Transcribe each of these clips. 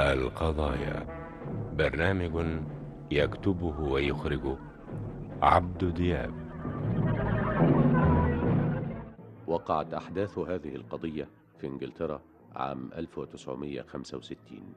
القضايا برنامج يكتبه ويخرجه عبد دياب وقعت أحداث هذه القضية في إنجلترا عام 1965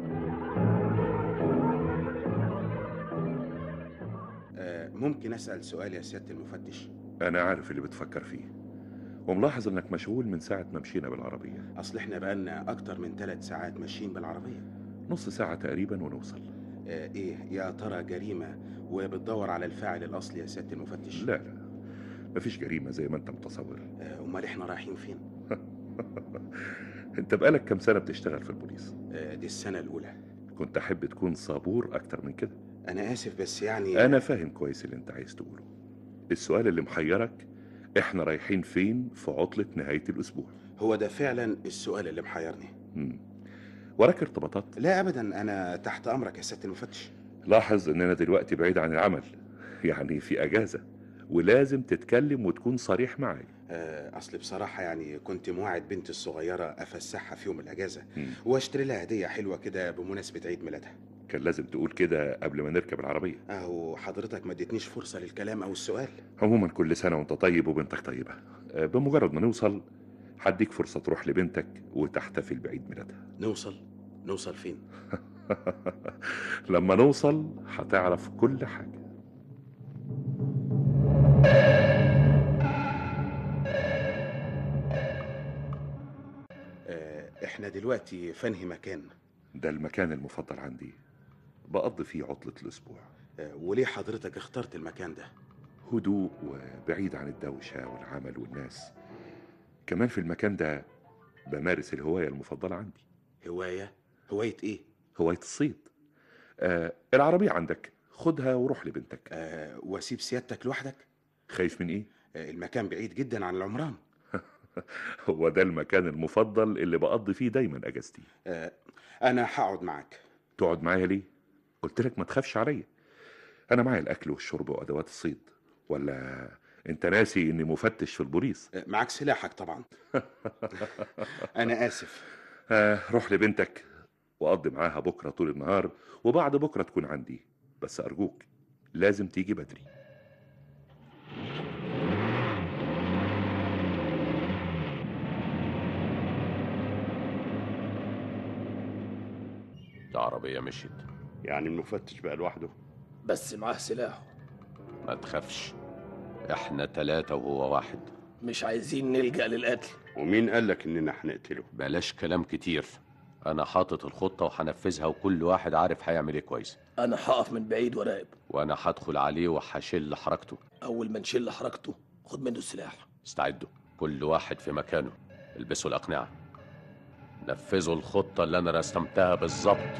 آه، ممكن أسأل سؤال يا سيادة المفتش أنا عارف اللي بتفكر فيه وملاحظ إنك مشغول من ساعة ما مشينا بالعربية أصل إحنا بقالنا أكتر من ثلاث ساعات ماشيين بالعربية نص ساعة تقريبا ونوصل آه، إيه يا ترى جريمة وبتدور على الفاعل الأصلي يا سيادة المفتش لا لا مفيش جريمة زي ما أنت متصور آه، أمال إحنا رايحين فين أنت بقالك كام سنة بتشتغل في البوليس آه، دي السنة الأولى كنت أحب تكون صبور أكتر من كده أنا آسف بس يعني أنا فاهم كويس اللي أنت عايز تقوله السؤال اللي محيرك إحنا رايحين فين في عطلة نهاية الأسبوع هو ده فعلا السؤال اللي محيرني مم. وراك ارتباطات لا أبدا أنا تحت أمرك يا سيادة المفتش لاحظ إننا دلوقتي بعيد عن العمل يعني في أجازة ولازم تتكلم وتكون صريح معايا آه، أصل بصراحة يعني كنت موعد بنتي الصغيرة أفسحها في يوم الأجازة مم. واشتري لها هدية حلوة كده بمناسبة عيد ميلادها كان لازم تقول كده قبل ما نركب العربية أهو حضرتك ما اديتنيش فرصة للكلام أو السؤال عموما كل سنة وانت طيب وبنتك طيبة آه، بمجرد ما نوصل هديك فرصة تروح لبنتك وتحتفل بعيد ميلادها نوصل نوصل فين لما نوصل هتعرف كل حاجة آه، احنا دلوقتي فنهي مكان ده المكان المفضل عندي بقضي فيه عطلة الأسبوع آه، وليه حضرتك اخترت المكان ده هدوء وبعيد عن الدوشة والعمل والناس كمان في المكان ده بمارس الهواية المفضلة عندي هواية هواية ايه هواية الصيد آه العربية عندك خدها وروح لبنتك آه، واسيب سيادتك لوحدك خايف من ايه؟ آه، المكان بعيد جدا عن العمران هو ده المكان المفضل اللي بقضي فيه دايما اجازتي آه، انا هقعد معاك تقعد معايا ليه قلت لك ما تخافش عليا انا معايا الاكل والشرب وادوات الصيد ولا انت ناسي اني مفتش في البوليس آه، معاك سلاحك طبعا انا اسف آه روح لبنتك وقضي معاها بكره طول النهار وبعد بكره تكون عندي بس ارجوك لازم تيجي بدري العربية مشيت يعني المفتش بقى لوحده بس معاه سلاحه ما تخافش احنا تلاتة وهو واحد مش عايزين نلجأ للقتل ومين قال لك اننا هنقتله بلاش كلام كتير انا حاطط الخطة وهنفذها وكل واحد عارف هيعمل ايه كويس انا هقف من بعيد وراقب وانا هدخل عليه وهشل حركته اول ما نشيل حركته خد منه السلاح استعدوا كل واحد في مكانه البسوا الأقنعة نفذوا الخطة اللي أنا رسمتها بالظبط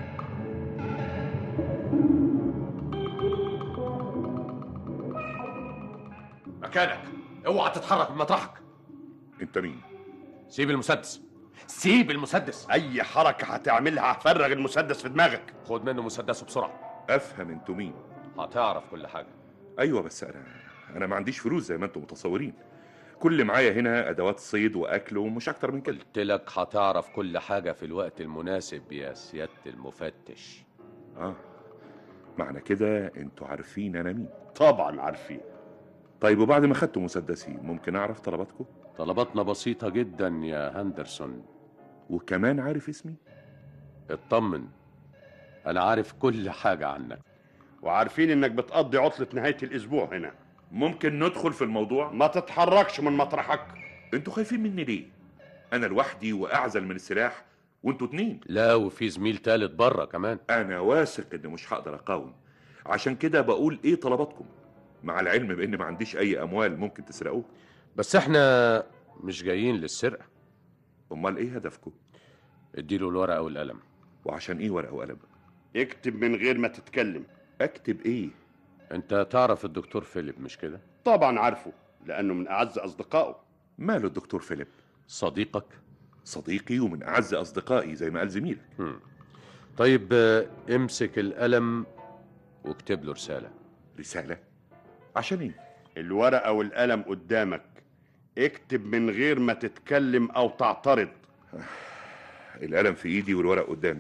مكانك اوعى تتحرك من مطرحك انت مين سيب المسدس سيب المسدس اي حركه هتعملها هفرغ المسدس في دماغك خد منه مسدسه بسرعة افهم انتوا مين هتعرف كل حاجة ايوه بس انا انا ما عنديش فلوس زي ما انتم متصورين كل اللي معايا هنا ادوات صيد واكل ومش اكتر من كده قلت لك هتعرف كل حاجة في الوقت المناسب يا سيادة المفتش اه معنى كده انتوا عارفين انا مين طبعا عارفين طيب وبعد ما خدتوا مسدسي ممكن اعرف طلباتكم طلباتنا بسيطة جدا يا هندرسون وكمان عارف اسمي اطمن أنا عارف كل حاجة عنك وعارفين انك بتقضي عطله نهايه الاسبوع هنا ممكن ندخل في الموضوع ما تتحركش من مطرحك انتوا خايفين مني ليه انا لوحدي واعزل من السلاح وانتوا اتنين لا وفي زميل تالت بره كمان انا واثق اني مش هقدر اقاوم عشان كده بقول ايه طلباتكم مع العلم بان ما عنديش اي اموال ممكن تسرقوه بس احنا مش جايين للسرقة امال ايه هدفكم اديله الورقة والقلم وعشان ايه ورقه وقلم اكتب من غير ما تتكلم اكتب ايه انت تعرف الدكتور فيليب مش كده طبعا عارفه لانه من اعز اصدقائه ماله الدكتور فيليب صديقك صديقي ومن اعز اصدقائي زي ما قال زميلك هم. طيب آه، امسك القلم واكتب له رسالة رساله عشان ايه الورقه والقلم قدامك اكتب من غير ما تتكلم او تعترض القلم في ايدي والورق قدامي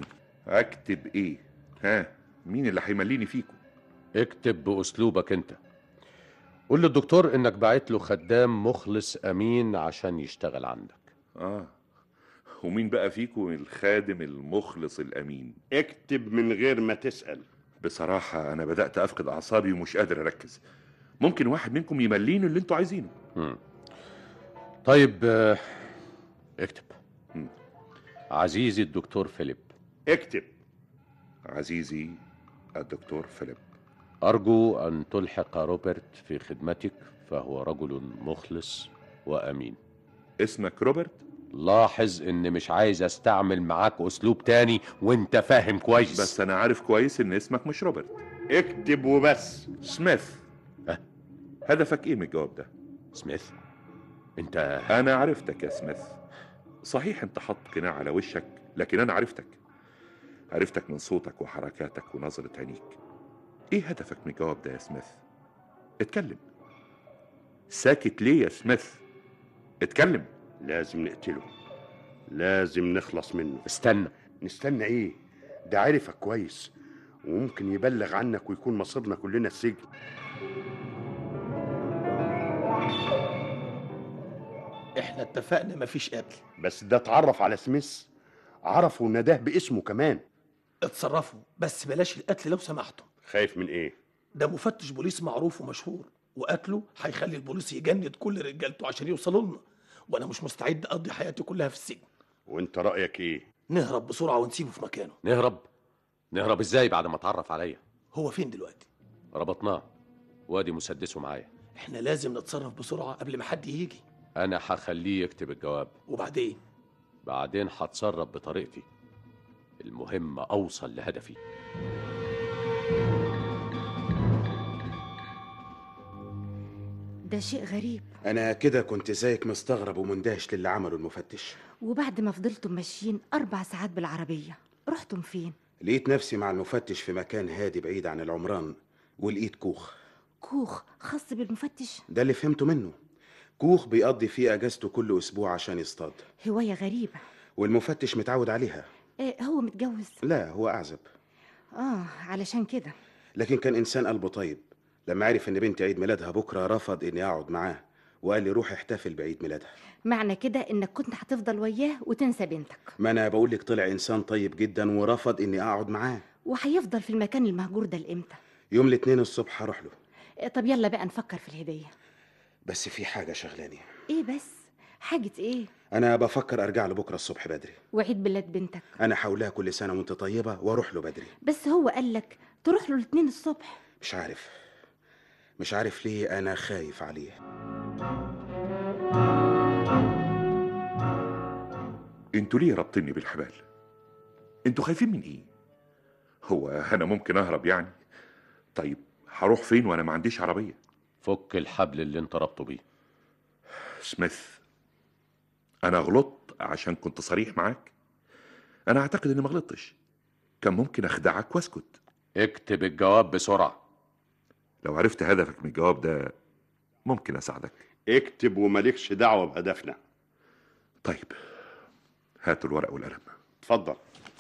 اكتب ايه ها مين اللي هيمليني فيكم اكتب باسلوبك انت قول للدكتور انك باعت له خدام مخلص امين عشان يشتغل عندك اه ومين بقى فيكم الخادم المخلص الامين اكتب من غير ما تسأل بصراحة أنا بدأت أفقد أعصابي ومش قادر أركز ممكن واحد منكم يمليني اللي أنتوا عايزينه مم. طيب آه، اكتب مم. عزيزي الدكتور فيليب اكتب عزيزي الدكتور فيليب أرجو أن تلحق روبرت في خدمتك فهو رجل مخلص وأمين اسمك روبرت لاحظ إن مش عايز أستعمل معاك أسلوب تاني وأنت فاهم كويس بس أنا عارف كويس إن اسمك مش روبرت اكتب وبس سميث أه؟ هدفك إيه من الجواب ده سميث أنت أنا عرفتك يا سميث صحيح أنت حط قناع على وشك لكن أنا عرفتك عرفتك من صوتك وحركاتك ونظرة عينيك إيه هدفك من الجواب ده يا سميث اتكلم ساكت ليه يا سميث اتكلم لازم نقتله لازم نخلص منه استنى نستنى ايه ده عرفك كويس وممكن يبلغ عنك ويكون مصيرنا كلنا السجن احنا اتفقنا مفيش قتل بس ده اتعرف على سميث عرفوا نداه باسمه كمان اتصرفوا بس بلاش القتل لو سمحتم خايف من ايه ده مفتش بوليس معروف ومشهور وقتله هيخلي البوليس يجند كل رجالته عشان يوصلوا لنا وانا مش مستعد اقضي حياتي كلها في السجن وانت رايك ايه نهرب بسرعه ونسيبه في مكانه نهرب نهرب إزاي بعد ما اتعرف عليا هو فين دلوقتي ربطناه وادي مسدسه معايا احنا لازم نتصرف بسرعه قبل ما حد يجي أنا هخليه يكتب الجواب وبعدين بعدين هتصرف بطريقتي المهم أوصل لهدفي ده شيء غريب انا كده كنت زيك مستغرب ومندهش للي عمله المفتش وبعد ما فضلتم ماشيين أربع ساعات بالعربية رحتم فين؟ لقيت نفسي مع المفتش في مكان هادي بعيد عن العمران ولقيت كوخ كوخ خاص بالمفتش ده اللي فهمته منه كوخ بيقضي فيه اجازته كل اسبوع عشان يصطاد هواية غريبة والمفتش متعود عليها إيه هو متجوز؟ لا هو اعزب آه علشان كده لكن كان انسان قلبه طيب لما عرف ان بنتي عيد ميلادها بكره رفض اني اقعد معاه وقال لي روح احتفل بعيد ميلادها معنى كده إنك كنت هتفضل وياه وتنسى بنتك ما انا بقول لك طلع انسان طيب جدا ورفض اني اقعد معاه وهيفضل في المكان المهجور ده لإمتى؟ يوم الاثنين الصبح هروح له إيه طب يلا بقى نفكر في الهدية بس في حاجه شغلاني إيه بس؟ حاجة إيه؟ انا بفكر ارجع له بكره الصبح بدري وعيد ميلاد بنتك انا حولها كل سنه وانت طيبه واروح له بدري بس هو قالك تروح له الاتنين الصبح مش عارف مش عارف ليه انا خايف عليه انتوا ليه رابطيني بالحبال انتوا خايفين من ايه هو انا ممكن اهرب يعني طيب هروح فين وانا ما عنديش عربيه فك الحبل اللي انت ربطه بيه سميث انا غلطت عشان كنت صريح معاك انا اعتقد اني ما غلطتش كان ممكن اخدعك واسكت اكتب الجواب بسرعة لو عرفت هدفك من الجواب ده ممكن اساعدك اكتب ومالكش دعوه بهدفنا طيب هاتوا الورق والقلم اتفضل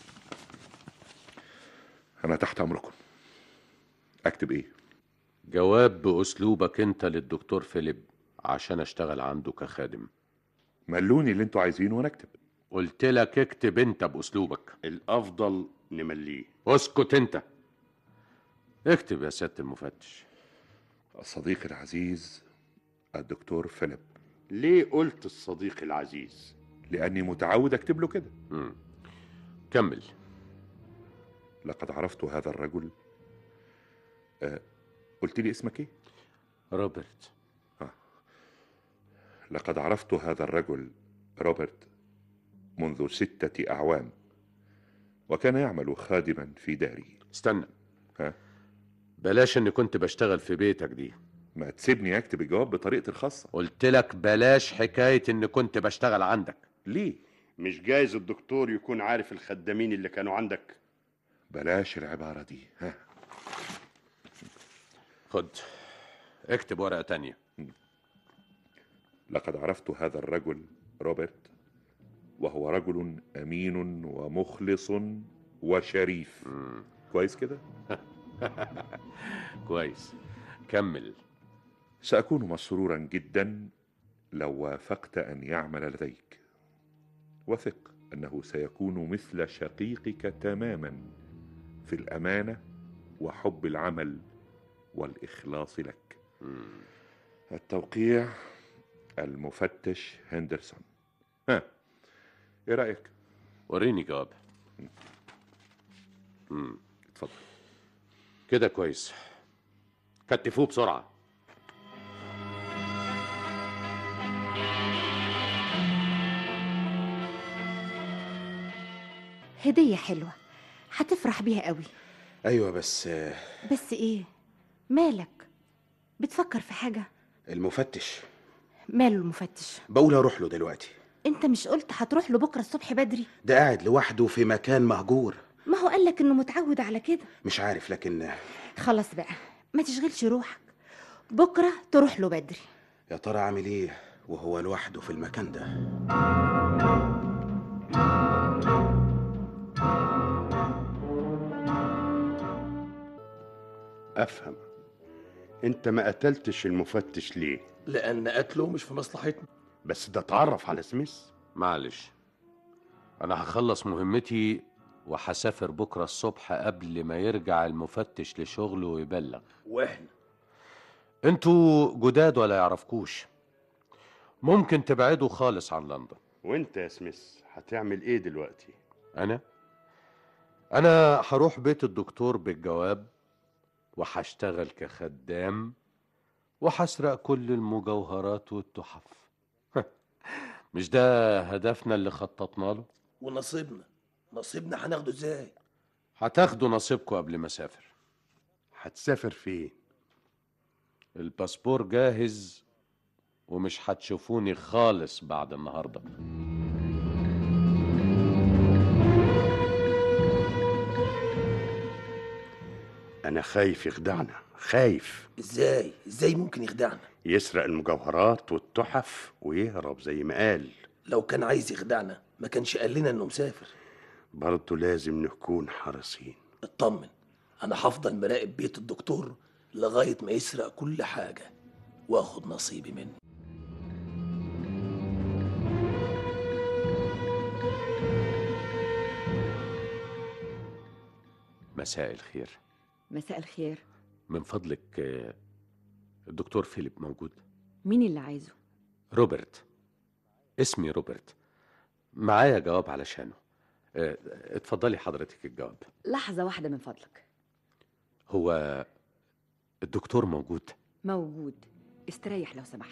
انا تحت امركم اكتب ايه جواب بأسلوبك انت للدكتور فيليب عشان اشتغل عنده كخادم ملوني اللي انتوا عايزينه وانا اكتب قلت لك اكتب انت بأسلوبك الافضل نمليه اسكت انت اكتب يا سيادة المفتش الصديق العزيز الدكتور فيليب ليه قلت الصديق العزيز لاني متعود اكتب له كده مم. كمل لقد عرفت هذا الرجل آه قلت لي اسمك ايه روبرت لقد عرفت هذا الرجل روبرت منذ ستة أعوام وكان يعمل خادما في داري استنى ها بلاش اني كنت بشتغل في بيتك دي ما تسيبني أكتب الجواب بطريقتي الخاصة قلت لك بلاش حكاية اني كنت بشتغل عندك ليه مش جايز الدكتور يكون عارف الخدامين اللي كانوا عندك بلاش العبارة دي ها خد اكتب ورقة تانية لقد عرفت هذا الرجل روبرت وهو رجل أمين ومخلص وشريف مم. كويس كده كويس كمل سأكون مسرورا جدا لو وافقت أن يعمل لديك وثق أنه سيكون مثل شقيقك تماما في الأمانة وحب العمل والإخلاص لك مم. التوقيع المفتش هندرسون ها ايه رأيك وريني جواب مم. اتفضل كده كويس كتفوه بسرعة هدية حلوة هتفرح بيها قوي ايوه بس آه، بس ايه مالك بتفكر في حاجة المفتش ماله المفتش بقول اروح له دلوقتي انت مش قلت هتروح له بكرة الصبح بدري ده قاعد لوحده في مكان مهجور ما هو قالك انه متعود على كده مش عارف لكن آه، خلاص بقى ما تشغلش روحك بكرة تروح له بدري يا ترى عامل ايه وهو لوحده في المكان ده افهم انت ما قتلتش المفتش ليه لان قتله مش في مصلحتنا بس ده اتعرف على سميث معلش أنا هخلص مهمتي وهسافر بكرة الصبح قبل ما يرجع المفتش لشغله ويبلغ واحنا انتوا جداد ولا يعرفكوش ممكن تبعدوا خالص عن لندن وانت يا سميث هتعمل ايه دلوقتي انا انا هروح بيت الدكتور بالجواب وهشتغل كخدام وهسرق كل المجوهرات والتحف مش ده هدفنا اللي خططنا له ونصيبنا نصيبنا هناخده ازاي هتاخدوا نصيبكم قبل ما اسافر هتسافر فين الباسبور جاهز ومش هتشوفوني خالص بعد النهارده انا خايف يخدعنا خايف ازاي ازاي ممكن يخدعنا يسرق المجوهرات والتحف ويهرب زي ما قال لو كان عايز يخدعنا ما كانش قال لنا انه مسافر برضه لازم نكون حريصين اطمن انا هفضل مراقب بيت الدكتور لغايه ما يسرق كل حاجه واخد نصيبي منه مساء الخير مساء الخير من فضلك آه، الدكتور فيليب موجود مين اللي عايزه روبرت اسمي روبرت معايا جواب علشانه آه، اتفضلي حضرتك الجواب لحظة واحدة من فضلك هو الدكتور موجود موجود استريح لو سمحت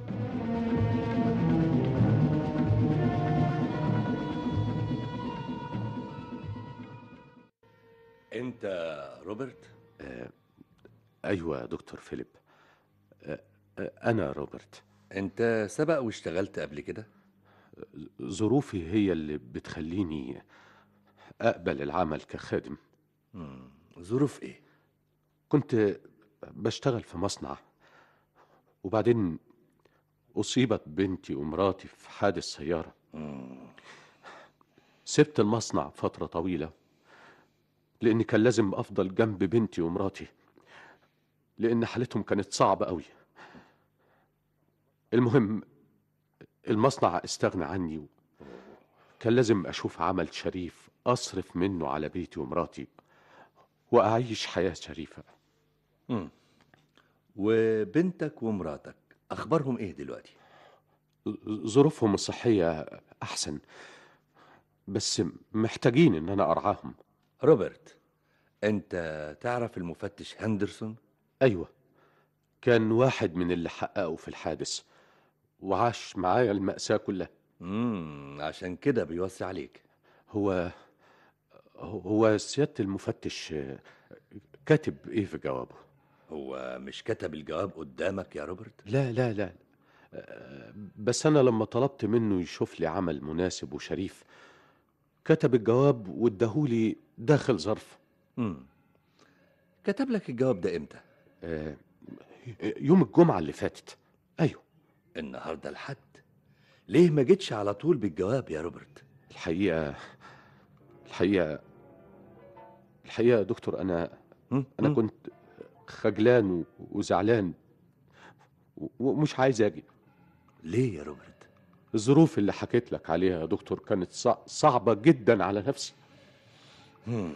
انت روبرت ايوه يا دكتور فيليب آه، آه، انا روبرت انت سبق واشتغلت قبل كده ظروفي هي اللي بتخليني اقبل العمل كخادم مم. ظروف ايه كنت بشتغل في مصنع وبعدين أصيبت بنتي ومراتي في حادث سيارة مم. سبت المصنع فترة طويلة لأن كان لازم أفضل جنب بنتي ومراتي لأن حالتهم كانت صعبة قوي المهم المصنع استغنى عني كان لازم أشوف عمل شريف أصرف منه على بيتي ومراتي وأعيش حياة شريفة مم. وبنتك ومراتك اخبارهم ايه دلوقتي ظروفهم الصحية أحسن بس محتاجين إن أنا أرعاهم روبرت انت تعرف المفتش هندرسون أيوة كان واحد من اللي حققوا في الحادث وعاش معايا المأساة كلها امم عشان كده بيوصي عليك هو هو سيادة المفتش كاتب إيه في جوابه هو مش كتب الجواب قدامك يا روبرت لا لا لا أه، بس أنا لما طلبت منه يشوف لي عمل مناسب وشريف كتب الجواب واداهولي داخل ظرف امم كتب لك الجواب ده امتى أه، يوم الجمعة اللي فاتت أيوة النهارده الحد ليه ما جيتش على طول بالجواب يا روبرت الحقيقة الحقيقة الحقيقه يا دكتور انا م? انا م? كنت خجلان و- وزعلان و- ومش عايز اجي ليه يا روبرت الظروف اللي حكيت لك عليها يا دكتور كانت صع- صعبه جدا على نفسي مم.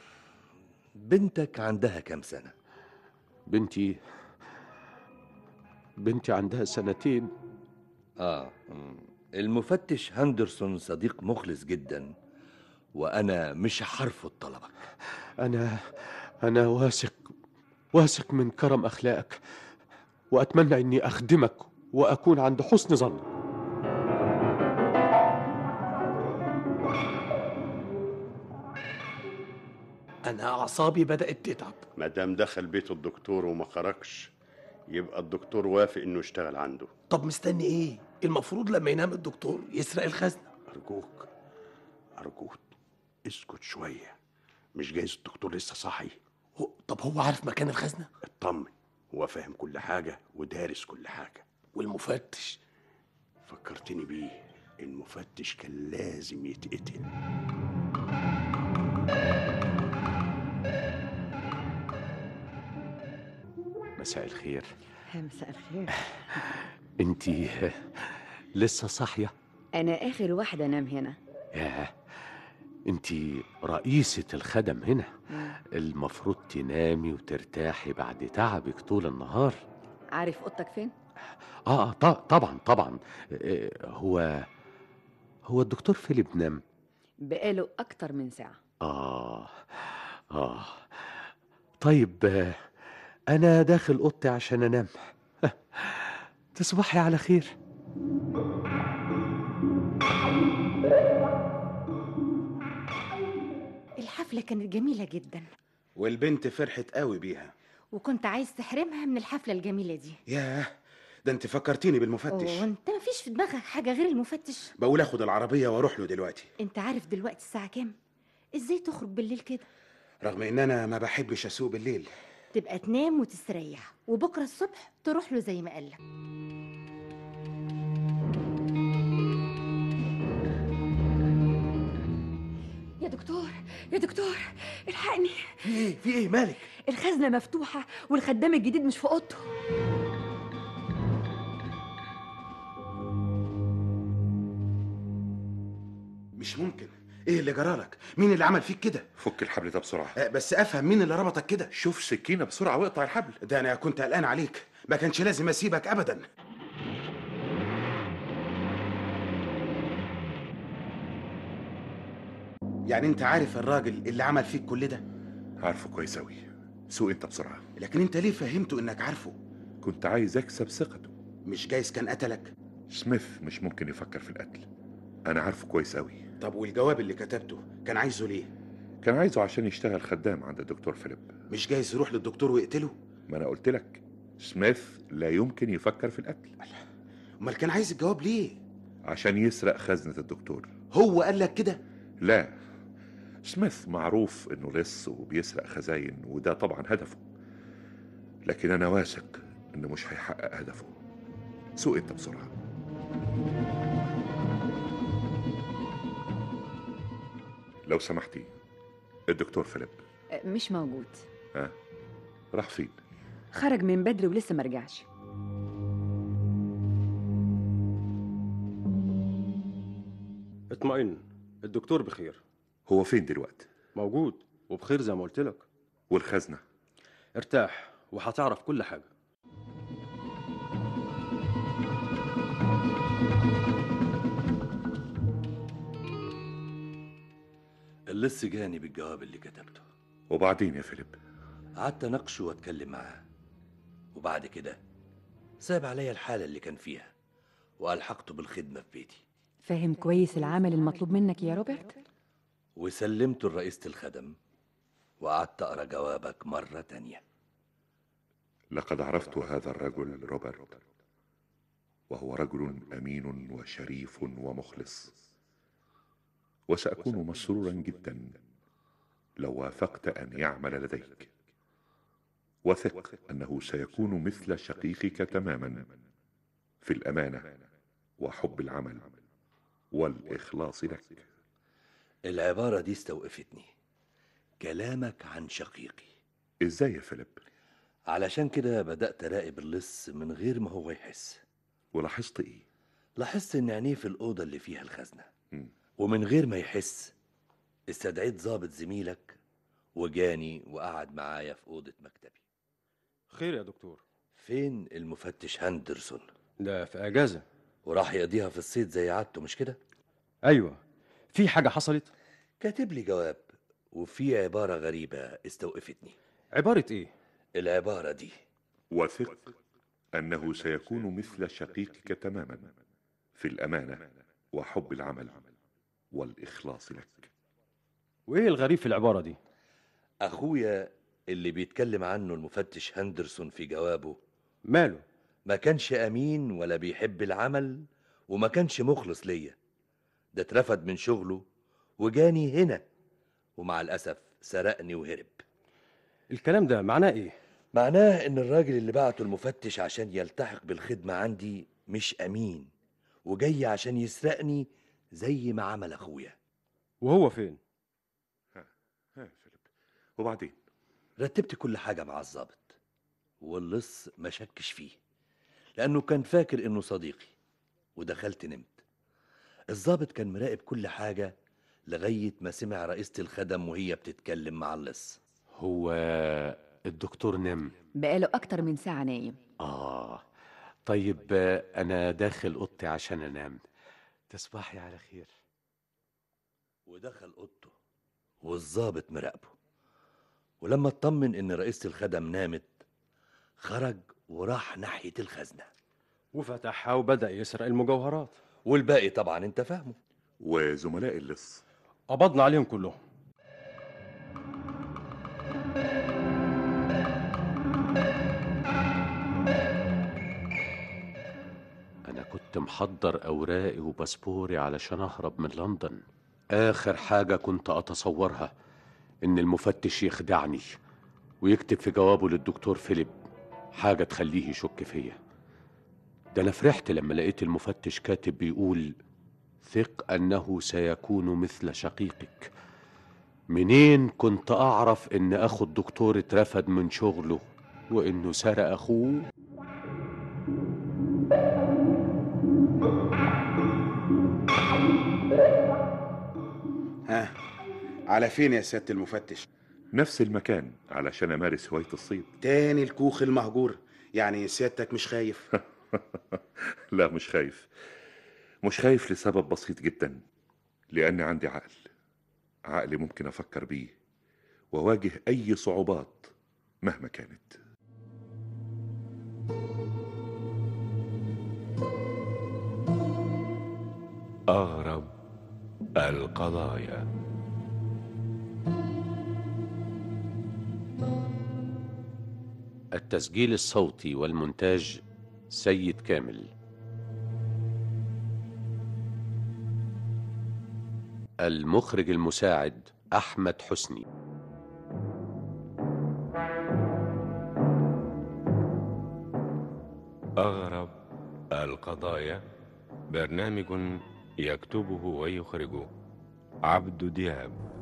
بنتك عندها كام سنة بنتي بنتي عندها سنتين آه مم. المفتش هندرسون صديق مخلص جدا وأنا مش هرفض طلبك انا انا واثق واثق من كرم اخلاقك واتمنى اني اخدمك واكون عند حسن ظنك انا اعصابي بدات تتعب ما دام دخل بيت الدكتور وما خرجش يبقى الدكتور وافق انه يشتغل عنده طب مستني ايه المفروض لما ينام الدكتور يسرق الخزنه ارجوك ارجوك اسكت شويه مش جايز الدكتور لسه صاحي هو- طب هو عارف مكان الخزنه اطمن هو فاهم كل حاجه ودارس كل حاجه والمفتش فكرتني بيه المفتش كان لازم يتقتل مساء الخير مساء الخير انتي لسه صاحيه انا اخر واحده انام هنا ياه انتي رئيسة الخدم هنا المفروض تنامي وترتاحي بعد تعبك طول النهار عارف اوضتك فين اه ط- طبعا طبعا آه، هو هو الدكتور فيليب نام بقاله اكتر من ساعه اه اه طيب آه، انا داخل اوضتي عشان انام تصبحي على خير الحفلة كانت جميلة جدا والبنت فرحت قوي بيها وكنت عايز تحرمها من الحفلة الجميلة دي ياه ده انت فكرتيني بالمفتش وانت مفيش في دماغك حاجة غير المفتش بقول اخد العربيه واروح له دلوقتي انت عارف دلوقتي الساعة كام ازاي تخرج بالليل كده رغم ان انا ما بحبش اسوق بالليل تبقى تنام وتستريح وبكرة الصبح تروح له زي ما قالك يا دكتور يا دكتور الحقني في ايه في ايه مالك الخزنه مفتوحه والخدام الجديد مش في اوضته مش ممكن ايه اللي جرالك مين اللي عمل فيك كده فك الحبل ده بسرعة أه، بس افهم مين اللي ربطك كده شوف سكينة بسرعة واقطع الحبل ده انا كنت قلقان عليك ما كانش لازم اسيبك ابدا يعني انت عارف الراجل اللي عمل فيك كل ده عارفه كويس أوي سوق انت بسرعة لكن انت ليه فهمته انك عارفه كنت عايز أكسب ثقته مش جايز كان قتلك سميث مش ممكن يفكر في القتل أنا عارفه كويس أوي طب والجواب اللي كتبته كان عايزه ليه كان عايزه عشان يشتغل خدام عند الدكتور فيليب مش جايز يروح للدكتور ويقتله ما أنا قلت لك سميث لا يمكن يفكر في القتل امال كان عايز الجواب ليه عشان يسرق خزنة الدكتور هو قال لك كده لا سميث معروف انه لص وبيسرق خزاين وده طبعا هدفه لكن انا واثق انه مش هيحقق هدفه سوق انت بسرعه لو سمحتي الدكتور فيليب أه، مش موجود ها راح فين خرج من بدري ولسه ما رجعش اطمئن الدكتور بخير هو فين دلوقتي موجود وبخير زي ما قلت لك والخزنه ارتاح وهتعرف كل حاجه اللص جاني بالجواب اللي كتبته وبعدين يا فيليب قعدت اناقشه واتكلم معاه وبعد كده ساب عليا الحالة اللي كان فيها وألحقته بالخدمة في بيتي فاهم كويس العمل المطلوب منك يا روبرت وسلمته لرئيسة الخدم وقعدت أقرأ جوابك مرة تانية لقد عرفت هذا الرجل روبرت وهو رجل امين وشريف ومخلص وساكون مسرورا جدا لو وافقت ان يعمل لديك وثق انه سيكون مثل شقيقك تماما في الامانه وحب العمل والاخلاص لك العبارة دي استوقفتني كلامك عن شقيقي ازاي يا فيليب علشان كده بدأت أراقب اللص من غير ما هو يحس ولاحظت ايه لاحظت إن عينيه في الأوضة اللي فيها الخزنة مم. ومن غير ما يحس استدعيت ضابط زميلك وجاني وقعد معايا في أوضة مكتبي خير يا دكتور فين المفتش هاندرسون ده في اجازه وراح يقضيها في الصيد زي عادته مش كده ايوه في حاجه حصلت كاتب لي جواب وفي عبارة غريبة استوقفتني عباره ايه العبارة دي وثق انه سيكون مثل شقيقك تماما في الامانه وحب العمل والاخلاص لك وايه الغريب في العباره دي أخويا اللي بيتكلم عنه المفتش هاندرسون في جوابه ماله ما كانش أمين ولا بيحب العمل وما كانش مخلص ليا ده اترفد من شغله وجاني هنا ومع الأسف سرقني وهرب الكلام ده معناه ايه معناه إن الراجل اللي بعته المفتش عشان يلتحق بالخدمة عندي مش أمين وجاي عشان يسرقني زي ما عمل أخويا وهو فين ها يا فيليب وبعدين رتبت كل حاجة مع الظابط واللص ما شكش فيه لأنه كان فاكر إنه صديقي ودخلت نمت الظابط كان مراقب كل حاجة لغاية ما سمع رئيسة الخدم وهي بتتكلم مع اللص هو الدكتور نم بقاله أكتر من ساعة نايم آه طيب آه، أنا داخل أوضتي عشان أنام تصبحي على خير ودخل أوضته والظابط مراقبه ولما اطمن إن رئيسة الخدم نامت خرج وراح ناحية الخزنة وفتحها وبدا يسرق المجوهرات والباقي طبعا انت فاهمه وزملاء اللص قبضنا عليهم كلهم أنا كنت محضر أوراقي وباسبوري علشان أهرب من لندن آخر حاجة كنت أتصورها إن المفتش يخدعني ويكتب في جوابه للدكتور فيليب حاجة تخليه يشك فيا ده أنا فرحت لما لقيت المفتش كاتب بيقول ثق أنه سيكون مثل شقيقك منين كنت أعرف إن أخو الدكتور اترفد من شغله وإنه سرق أخوه ها على فين يا سيادة المفتش نفس المكان علشان امارس هوايه الصيد تاني الكوخ المهجور يعني سيادتك مش خايف لا مش خايف مش خايف لسبب بسيط جدا لأن عندي عقل عقل ممكن أفكر بيه وأواجه أي صعوبات مهما كانت أغرب القضايا التسجيل الصوتي والمونتاج سيد كامل المخرج المساعد أحمد حسني أغرب القضايا برنامج يكتبه ويخرجه عبد دياب